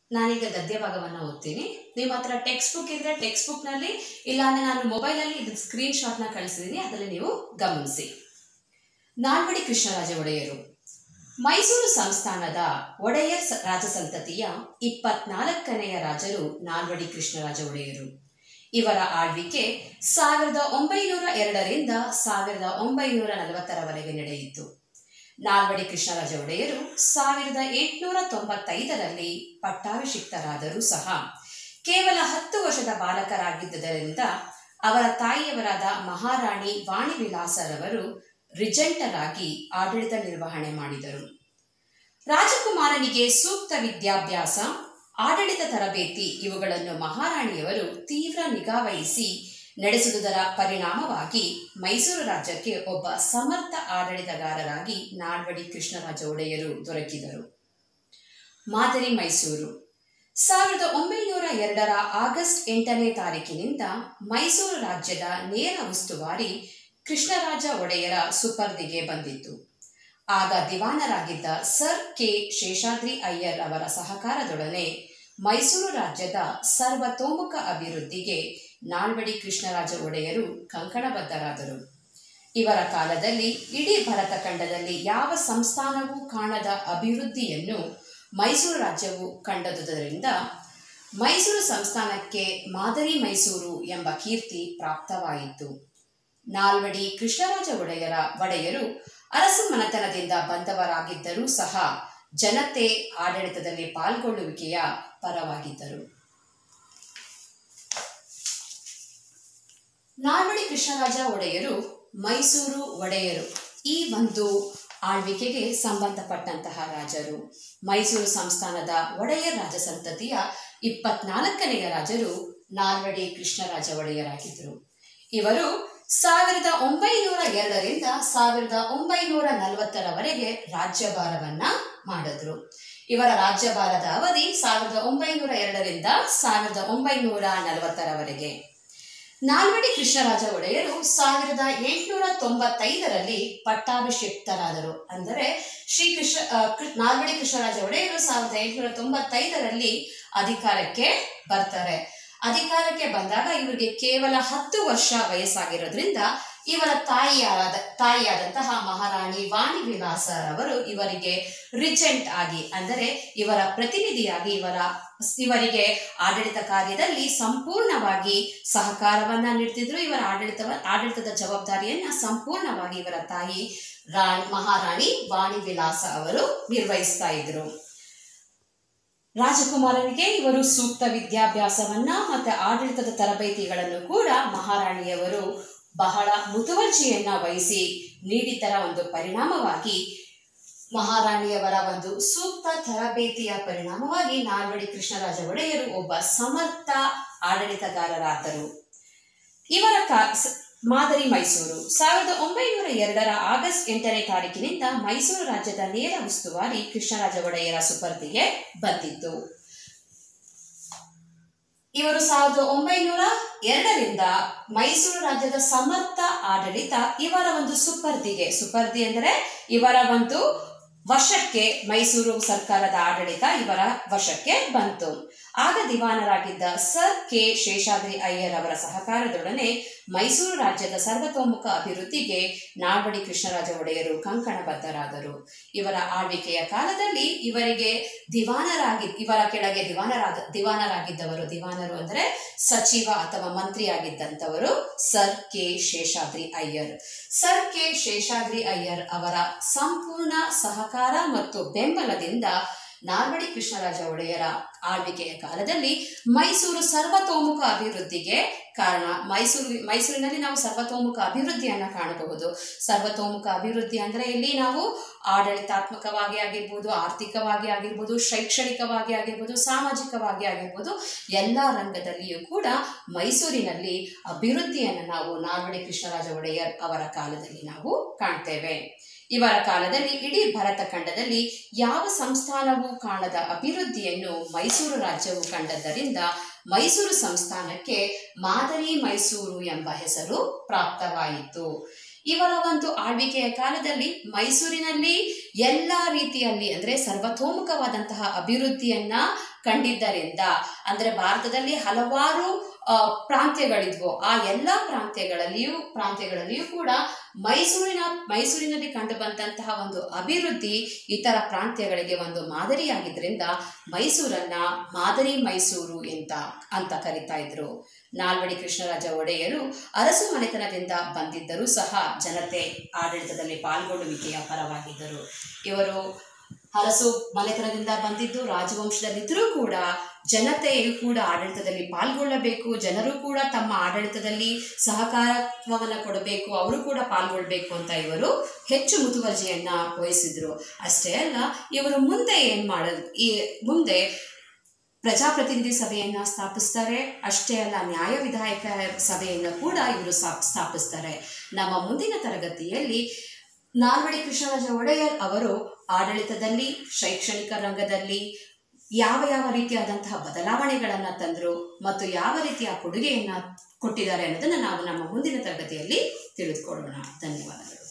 ನಾನೀಗ ಗದ್ಯ ಭಾಗವನ್ನ ಓದ್ತೀನಿ ನಿಮ್ಮ ಹತ್ರ ಟೆಕ್ಸ್ಟ್ ಬುಕ್ ಇದ್ರೆ ಟೆಕ್ಸ್ಟ್ ಬುಕ್ನಲ್ಲಿ ಇಲ್ಲಾಂದ್ರೆ ನಾನು ಮೊಬೈಲಲ್ಲಿ ಇದು ಸ್ಕ್ರೀನ್ ಶಾಟ್ನ ಕಳಿಸಿದ್ದೀನಿ ಅದರಲ್ಲಿ ನೀವು ಗಮನಿಸಿ ನಾಲ್ವಡಿ ಕೃಷ್ಣರಾಜ ಒಡೆಯರು ಮೈಸೂರು ಸಂಸ್ಥಾನದ ಒಡೆಯರ್ ಸ- ರಾಜಸಂತತಿಯ ಇಪ್ಪತ್ನಾಲ್ಕನೆಯ ರಾಜರು ನಾಲ್ವಡಿ ಕೃಷ್ಣರಾಜ ಒಡೆಯರು ಇವರ ಆಳ್ವಿಕೆ ಸಾವಿರದ ಒಂಬೈನೂರ ಎರಡರಿಂದ ಸಾವಿರದ ಒಂಬೈನೂರ ನಲವತ್ತರವರೆಗೆ ನಡೆಯಿತು ನಾಲ್ವಡಿ ಕೃಷ್ಣರಾಜ ಒಡೆಯರು ಸಾವಿರದ ಎಂಟುನೂರ ತೊಂಬತ್ತೈದರಲ್ಲಿ ಪಟ್ಟಾಭಿಷಿಕ್ತರಾದರೂ ಸಹ ಕೇವಲ ಹತ್ತು ವರ್ಷದ ಬಾಲಕರಾಗಿದ್ದುದರಿಂದ ಅವರ ತಾಯಿಯವರಾದ ಮಹಾರಾಣಿ ವಾಣಿವಿಲಾಸರವರು ರಿಜೆಂಟರಾಗಿ ಆಡಳಿತ ನಿರ್ವಹಣೆ ಮಾಡಿದರು ರಾಜಕುಮಾರನಿಗೆ ಸೂಕ್ತ ವಿದ್ಯಾಭ್ಯಾಸ ಆಡಳಿತ ತರಬೇತಿ ಇವುಗಳನ್ನು ಮಹಾರಾಣಿಯವರು ತೀವ್ರ ನಿಗಾವಹಿಸಿ ನಡೆಸುವುದರ ಪರಿಣಾಮವಾಗಿ ಮೈಸೂರು ರಾಜ್ಯಕ್ಕೆ ಒಬ್ಬ ಸಮರ್ಥ ಆಡಳಿತಗಾರರಾಗಿ ನಾಲ್ವಡಿ ಕೃಷ್ಣರಾಜ ಒಡೆಯರು ದೊರಕಿದರು ಮಾದರಿ ಮೈಸೂರು ಸಾವಿರದ ಒಂಬೈನೂರ ಎರಡರ ಆಗಸ್ಟ್ ಎಂಟನೇ ತಾರೀಕಿನಿಂದ ಮೈಸೂರು ರಾಜ್ಯದ ನೇರ ಉಸ್ತುವಾರಿ ಕೃಷ್ಣರಾಜ ಒಡೆಯರ ಸುಪರ್ದಿಗೆ ಬಂದಿತ್ತು ಆಗ ದಿವಾನರಾಗಿದ್ದ ಸರ್ ಕೆ ಶೇಷಾದ್ರಿ ಅಯ್ಯರ್ ಅವರ ಸಹಕಾರದೊಡನೆ ಮೈಸೂರು ರಾಜ್ಯದ ಸರ್ವತೋಮುಖ ಅಭಿವೃದ್ಧಿಗೆ ನಾಲ್ವಡಿ ಕೃಷ್ಣರಾಜ ಒಡೆಯರು ಕಂಕಣಬದ್ಧರಾದರು ಇವರ ಕಾಲದಲ್ಲಿ ಇಡೀ ಭರತ ಖಂಡದಲ್ಲಿ ಯಾವ ಸಂಸ್ಥಾನವೂ ಕಾಣದ ಅಭಿವೃದ್ಧಿಯನ್ನು ಮೈಸೂರು ರಾಜ್ಯವು ಕಂಡದುದರಿಂದ ಮೈಸೂರು ಸಂಸ್ಥಾನಕ್ಕೆ ಮಾದರಿ ಮೈಸೂರು ಎಂಬ ಕೀರ್ತಿ ಪ್ರಾಪ್ತವಾಯಿತು ನಾಲ್ವಡಿ ಕೃಷ್ಣರಾಜ ಒಡೆಯರ ಒಡೆಯರು ಅರಸು ಮನೆತನದಿಂದ ಬಂದವರಾಗಿದ್ದರೂ ಸಹ ಜನತೆ ಆಡಳಿತದಲ್ಲಿ ಪಾಲ್ಗೊಳ್ಳುವಿಕೆಯ ಪರವಾಗಿದ್ದರು ನಾಲ್ವಡಿ ಕೃಷ್ಣರಾಜ ಒಡೆಯರು ಮೈಸೂರು ಒಡೆಯರು ಈ ಒಂದು ಆಳ್ವಿಕೆಗೆ ಸಂಬಂಧಪಟ್ಟಂತಹ ರಾಜರು ಮೈಸೂರು ಸಂಸ್ಥಾನದ ಒಡೆಯರ್ ರಾಜಸಂತತಿಯ ಇಪ್ಪತ್ನಾಲ್ಕನೆಯ ರಾಜರು ನಾಲ್ವಡಿ ಕೃಷ್ಣರಾಜ ಒಡೆಯರಾಗಿದ್ದರು ಇವರು ಸಾವಿರದ ಒಂಬೈನೂರ ಎರಡರಿಂದ ಸಾವಿರದ ಒಂಬೈನೂರ ನಲವತ್ತರವರೆಗೆ ರಾಜ್ಯಭಾರವನ್ನ ಮಾಡಿದ್ರು ಇವರ ರಾಜ್ಯಭಾರದ ಅವಧಿ ಸಾವಿರದ ಒಂಬೈನೂರ ಎರಡರಿಂದ ಸಾವಿರದ ಒಂಬೈನೂರ ನಲವತ್ತರವರೆಗೆ ನಾಲ್ವಡಿ ಕೃಷ್ಣರಾಜ ಒಡೆಯರು ಸಾವಿರದ ಎಂಟುನೂರ ತೊಂಬತ್ತೈದರಲ್ಲಿ ಪಟ್ಟಾಭಿಷಿಕ್ತರಾದರು ಅಂದರೆ ಶ್ರೀ ಕೃಷ್ಣ ಆ, ಕೃ- ನಾಲ್ವಡಿ ಕೃಷ್ಣರಾಜ ಒಡೆಯರು ಸಾವಿರದ ಎಂಟುನೂರ ತೊಂಬತ್ತೈದರಲ್ಲಿ ಅಧಿಕಾರಕ್ಕೆ ಬರ್ತಾರೆ ಅಧಿಕಾರಕ್ಕೆ ಬಂದಾಗ ಇವರಿಗೆ ಕೇವಲ ಹತ್ತು ವರ್ಷ ವಯಸ್ಸಾಗಿರೋದ್ರಿಂದ ಇವರ ತಾಯಿಯಾದ ತಾಯಿಯಾದಂತಹ ಮಹಾರಾಣಿ ವಾಣಿ ವಿಲಾಸರವರು ಇವರಿಗೆ ರಿಜೆಂಟ್ ಆಗಿ ಅಂದರೆ ಇವರ ಪ್ರತಿನಿಧಿಯಾಗಿ ಇವರ ಇವರಿಗೆ ಆಡಳಿತ ಕಾರ್ಯದಲ್ಲಿ ಸಂಪೂರ್ಣವಾಗಿ ಸಹಕಾರವನ್ನ ನೀಡ್ತಿದ್ರು ಇವರ ಆಡಳಿತ ಆಡಳಿತದ ಜವಾಬ್ದಾರಿಯನ್ನ ಸಂಪೂರ್ಣವಾಗಿ ಇವರ ತಾಯಿ ರಾ ಮಹಾರಾಣಿ ವಾಣಿ ವಿಲಾಸ ಅವರು ನಿರ್ವಹಿಸ್ತಾ ಇದ್ರು ರಾಜಕುಮಾರನಿಗೆ ಇವರು ಸೂಕ್ತ ವಿದ್ಯಾಭ್ಯಾಸವನ್ನ ಮತ್ತೆ ಆಡಳಿತದ ತರಬೇತಿಗಳನ್ನು ಕೂಡ ಮಹಾರಾಣಿಯವರು ಬಹಳ ಮುತುವರ್ಜಿಯನ್ನ ವಹಿಸಿ ನೀಡಿದ್ದರ ಒಂದು ಪರಿಣಾಮವಾಗಿ ಮಹಾರಾಣಿಯವರ ಒಂದು ಸೂಕ್ತ ತರಬೇತಿಯ ಪರಿಣಾಮವಾಗಿ ನಾಲ್ವಡಿ ಕೃಷ್ಣರಾಜ ಒಡೆಯರು ಒಬ್ಬ ಸಮರ್ಥ ಆಡಳಿತಗಾರರಾದರು ಇವರ ಕಾ ಸ- ಮಾದರಿ ಮೈಸೂರು ಸಾವಿರದ ಒಂಬೈನೂರ ಎರಡರ ಆಗಸ್ಟ್ ಎಂಟನೇ ತಾರೀಕಿನಿಂದ ಮೈಸೂರು ರಾಜ್ಯದ ನೇರ ಉಸ್ತುವಾರಿ ಕೃಷ್ಣರಾಜ ಒಡೆಯರ ಸುಪರ್ದಿಗೆ ಬಂದಿತ್ತು ಇವರು ಸಾವಿರದ ಒಂಬೈನೂರ ಎರಡರಿಂದ ಮೈಸೂರು ರಾಜ್ಯದ ಸಮರ್ಥ ಆಡಳಿತ ಇವರ ಒಂದು ಸುಪರ್ದಿಗೆ ಸುಪರ್ದಿ ಅಂದರೆ ಇವರ ಒಂದು ವಶಕ್ಕೆ ಮೈಸೂರು ಸರ್ಕಾರದ ಆಡಳಿತ ಇವರ ವಶಕ್ಕೆ ಬಂತು ಆಗ ದಿವಾನರಾಗಿದ್ದ ಸರ್ ಕೆ ಶೇಷಾದ್ರಿ ಅಯ್ಯರ್ ಅವರ ಸಹಕಾರದೊಡನೆ ಮೈಸೂರು ರಾಜ್ಯದ ಸರ್ವತೋಮುಖ ಅಭಿವೃದ್ಧಿಗೆ ನಾಲ್ವಡಿ ಕೃಷ್ಣರಾಜ ಒಡೆಯರು ಕಂಕಣಬದ್ಧರಾದರು ಇವರ ಆಳ್ವಿಕೆಯ ಕಾಲದಲ್ಲಿ ಇವರಿಗೆ ದಿವಾನರಾಗಿ ಇವರ ಕೆಳಗೆ ದಿವಾನರಾದ ದಿವಾನರಾಗಿದ್ದವರು ದಿವಾನರು ಅಂದರೆ ಸಚಿವ ಅಥವಾ ಮಂತ್ರಿಯಾಗಿದ್ದಂಥವರು sir K Seshadri Iyer sir K Seshadri Iyer ಅವರ ಸಂಪೂರ್ಣ ಸಹಕಾರ ಮತ್ತು ಬೆಂಬಲದಿಂದ ನಾಲ್ವಡಿ ಕೃಷ್ಣರಾಜ ಒಡೆಯರ ಆಳ್ವಿಕೆಯ ಕಾಲದಲ್ಲಿ ಮೈಸೂರು ಸರ್ವತೋಮುಖ ಅಭಿವೃದ್ಧಿಗೆ ಕಾರಣ ಮೈಸೂರು ಮೈಸೂರಿನಲ್ಲಿ ನಾವು ಸರ್ವತೋಮುಖ ಅಭಿವೃದ್ಧಿಯನ್ನ ಕಾಣಬಹುದು ಸರ್ವತೋಮುಖ ಅಭಿವೃದ್ಧಿ ಅಂದ್ರೆ ಇಲ್ಲಿ ನಾವು ಆಡಳಿತಾತ್ಮಕವಾಗಿ ಆಗಿರ್ಬೋದು ಆರ್ಥಿಕವಾಗಿ ಆಗಿರ್ಬೋದು ಶೈಕ್ಷಣಿಕವಾಗಿ ಆಗಿರ್ಬೋದು ಸಾಮಾಜಿಕವಾಗಿ ಆಗಿರ್ಬೋದು ಎಲ್ಲ ರಂಗದಲ್ಲಿಯೂ ಕೂಡ ಮೈಸೂರಿನಲ್ಲಿ ಅಭಿವೃದ್ಧಿಯನ್ನು ನಾವು ನಾಲ್ವಡಿ ಕೃಷ್ಣರಾಜ ಒಡೆಯರ್ ಅವರ ಕಾಲದಲ್ಲಿ ನಾವು ಕಾಣ್ತೇವೆ ಇವರ ಕಾಲದಲ್ಲಿ ಇಡೀ ಭರತ ಖಂಡದಲ್ಲಿ ಯಾವ ಸಂಸ್ಥಾನವೂ ಕಾಣದ ಅಭಿವೃದ್ಧಿಯನ್ನು ಮೈಸೂರು ರಾಜ್ಯವು ಕಂಡದ್ದರಿಂದ ಮೈಸೂರು ಸಂಸ್ಥಾನಕ್ಕೆ ಮಾದರಿ ಮೈಸೂರು ಎಂಬ ಹೆಸರು ಪ್ರಾಪ್ತವಾಯಿತು ಇವರ ಒಂದು ಆಳ್ವಿಕೆಯ ಕಾಲದಲ್ಲಿ ಮೈಸೂರಿನಲ್ಲಿ ಎಲ್ಲ ರೀತಿಯಲ್ಲಿ ಅಂದರೆ ಸರ್ವತೋಮುಖವಾದಂತಹ ಅಭಿವೃದ್ಧಿಯನ್ನ ಕಂಡಿದ್ದರಿಂದ ಅಂದ್ರೆ ಭಾರತದಲ್ಲಿ ಹಲವಾರು ಆ, ಪ್ರಾಂತ್ಯಗಳಿದ್ವು ಆ ಎಲ್ಲಾ ಪ್ರಾಂತ್ಯಗಳಲ್ಲಿಯೂ ಪ್ರಾಂತ್ಯಗಳಲ್ಲಿಯೂ ಕೂಡ ಮೈಸೂರಿನ ಮೈಸೂರಿನಲ್ಲಿ ಕಂಡು ಬಂದಂತಹ ಒಂದು ಅಭಿವೃದ್ಧಿ ಇತರ ಪ್ರಾಂತ್ಯಗಳಿಗೆ ಒಂದು ಮಾದರಿಯಾಗಿದ್ದರಿಂದ ಮೈಸೂರನ್ನ ಮಾದರಿ ಮೈಸೂರು ಅಂತ ಅಂತ ಕರಿತಾ ಇದ್ರು ನಾಲ್ವಡಿ ಕೃಷ್ಣರಾಜ ಒಡೆಯರು ಅರಸು ಮನೆತನದಿಂದ ಬಂದಿದ್ದರೂ ಸಹ ಜನತೆ ಆಡಳಿತದಲ್ಲಿ ಪಾಲ್ಗೊಳ್ಳುವಿಕೆಯ ಪರವಾಗಿದ್ದರು ಇವರು ಅರಸು ಮನೆತನದಿಂದ ಬಂದಿದ್ದು ರಾಜವಂಶದಲ್ಲಿದ್ದರೂ ಕೂಡ ಜನತೆಯು ಕೂಡ ಆಡಳಿತದಲ್ಲಿ ಪಾಲ್ಗೊಳ್ಳಬೇಕು ಜನರು ಕೂಡ ತಮ್ಮ ಆಡಳಿತದಲ್ಲಿ ಸಹಕಾರತ್ವವನ್ನು ಕೊಡಬೇಕು ಅವರು ಕೂಡ ಪಾಲ್ಗೊಳ್ಬೇಕು ಅಂತ ಇವರು ಹೆಚ್ಚು ಮುತುವರ್ಜಿಯನ್ನ ವಹಿಸಿದ್ರು ಅಷ್ಟೇ ಅಲ್ಲ ಇವರು ಮುಂದೆ ಏನ್ ಮಾಡೋದು ಈ ಮುಂದೆ ಪ್ರಜಾಪ್ರತಿನಿಧಿ ಸಭೆಯನ್ನ ಸ್ಥಾಪಿಸ್ತಾರೆ ಅಷ್ಟೇ ಅಲ್ಲ ನ್ಯಾಯ ವಿಧಾಯಕ ಸಭೆಯನ್ನು ಕೂಡ ಇವರು ಸ್ಥಾಪ್- ಸ್ಥಾಪಿಸ್ತಾರೆ ನಮ್ಮ ಮುಂದಿನ ತರಗತಿಯಲ್ಲಿ ನಾಲ್ವಡಿ ಕೃಷ್ಣರಾಜ ಒಡೆಯರ್ ಅವರು ಆಡಳಿತದಲ್ಲಿ ಶೈಕ್ಷಣಿಕ ರಂಗದಲ್ಲಿ ಯಾವ ಯಾವ ರೀತಿಯಾದಂತಹ ಬದಲಾವಣೆಗಳನ್ನು ತಂದರು ಮತ್ತು ಯಾವ ರೀತಿಯ ಕೊಡುಗೆಯನ್ನು ಕೊಟ್ಟಿದ್ದಾರೆ ಅನ್ನೋದನ್ನು ನಾವು ನಮ್ಮ ಮುಂದಿನ ತರಗತಿಯಲ್ಲಿ ತಿಳಿದುಕೊಳ್ಳೋಣ ಧನ್ಯವಾದಗಳು